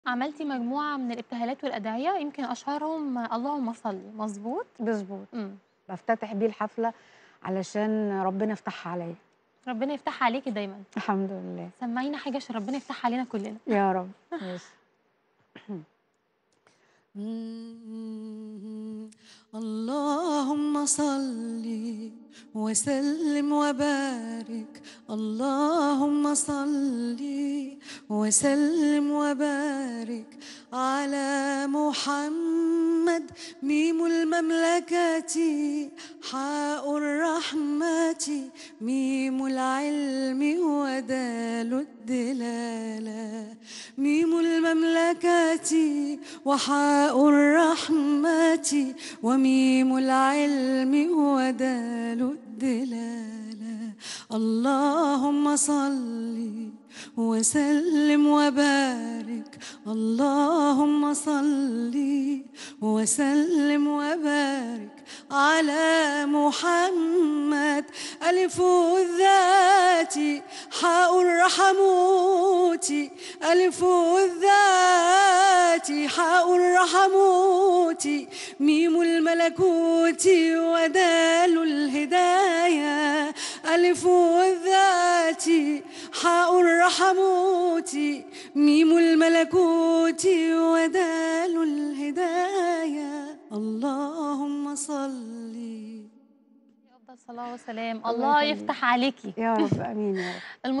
عملتِ مجموعة من الابتهالات والأدعية يمكن أشهرهم اللهم صل مضبوط؟ مضبوط. إمم. بافتتح بيه الحفلة علشان ربنا يفتحها عليّا. ربنا يفتحها عليكِ دايمًا. الحمد لله. سمّعينا حاجة عشان ربنا يفتحها علينا كلنا. يا رب، ماشي. اللهم صل وسلم وبارك اللهم صل وسلم وبارك على محمد ميم المملكة حاء الرحمة ميم العلم ودال الدلالة ميم المملكة وحاء الرحمة وميم العلم ودال الدلالة اللهم صل وسلم وبارك اللهم صل وسلم وبارك على محمد ألف الذات حاء الرحموت ألف الذات حاء الرحموت ميم الملكوت ودال الهداية ألف الذات حاء الرحموت ميم الملكوت ودال الهداية اللهم صل أفضل صلاة وسلام، الله الله يخليك. يفتح عليكِ. يا رب، آمين يا رب. الم